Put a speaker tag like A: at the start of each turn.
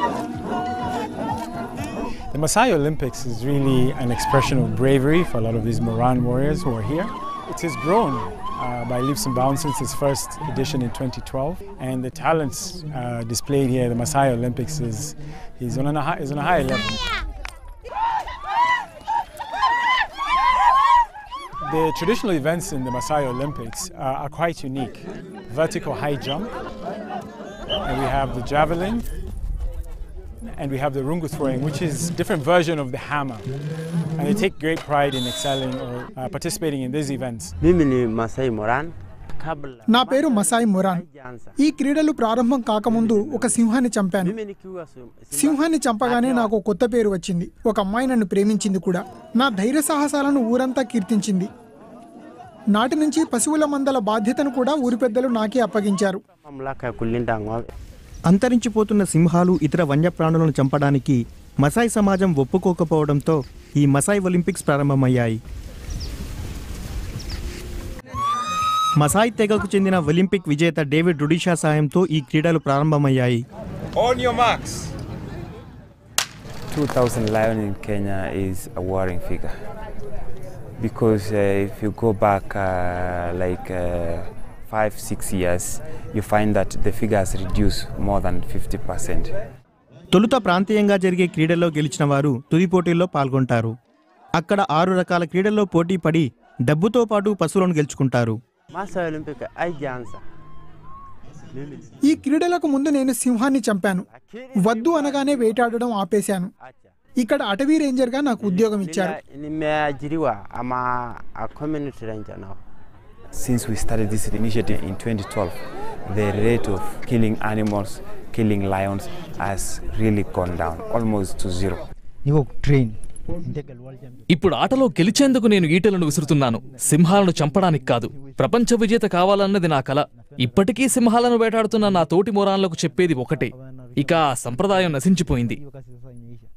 A: The Maasai Olympics is really an expression of bravery for a lot of these Moran warriors who are here. It has grown uh, by leaps and bounds since its first edition in 2012, and the talents uh, displayed here, the Maasai Olympics, is, is, on, a, hi- is on a high level. The traditional events in the Maasai Olympics uh, are quite unique. Vertical high jump, and we have the javelin, and we have the rungu throwing, which is different version of the hammer. And they take great pride in excelling or uh, participating in these events.
B: Mimi ni Masai Moran. Kabla
C: నా పేరు Maasai మొరాన్
B: haijaanza.
C: ఈ క్రీడలు ప్రారంభం కాకముందు ఒక సింహాన్ని చంపాను
B: Mimi nikiwa sim- simba-
C: సింహాన్ని చంపగానే నాకు ఒక కొత్త పేరు వచ్చింది ఒక అమ్మాయి నన్ను ప్రేమించింది కూడా నా ధైర్య సాహసాలను ఊరంతా కీర్తించింది నాటి నుంచి పశువుల మందల బాధ్యతను కూడా ఊరి పెద్దలు నాకే అప్పగించారు
B: mamlaka ya kulinda ng'ombe.
D: అంతరించిపోతున్న సింహాలు ఇతర వన్యప్రాణులను చంపడానికి మసాయి సమాజం ఒప్పుకోకపోవడంతో ఈ మసాయి ఒలింపిక్స్ ప్రారంభమయ్యాయి మసాయి తెగకు చెందిన ఒలింపిక్ విజేత డేవిడ్ రుడిషా సాయంతో ఈ క్రీడలు ప్రారంభమయ్యాయి
E: 2000 lion in Kenya is a worrying figure because uh, if you go back uh, like uh, five, six years, you find that the figure has reduced more than 50%.
D: తొలుత ప్రాంతీయంగా జరిగే క్రీడల్లో గెలిచిన వారు తుది పోటీల్లో పాల్గొంటారు అక్కడ ఆరు రకాల క్రీడల్లో పోటీ పడి డబ్బుతో పాటు పశువులను గెలుచుకుంటారు
B: Masai Olympic haijaanza. Mimi ni-
C: ఈ క్రీడలకు ముందు నేను సింహాన్ని చంపాను వద్దు అనగానే వేటాడడం ఆపేశాను
B: acha.
C: ఇక్కడ అటవీ రేంజర్గా నాకు ఉద్యోగం ఇచ్చారు
B: Nime- Nimeajiriwa ama a community ranger now.
E: Since we started this initiative in 2012, the rate of killing animals, killing lions, has really gone down almost to zero.
F: ఇప్పుడు ఆటలో గెలిచేందుకు నేను ఈటలను విసురుతున్నాను సింహాలను చంపడానికి కాదు ప్రపంచ విజేత కావాలన్నది నా కల ఇప్పటికీ సింహాలను వేటాడుతున్న నా తోటి మోరాన్లకు చెప్పేది ఒకటే ఇక ఆ సంప్రదాయం నశించిపోయింది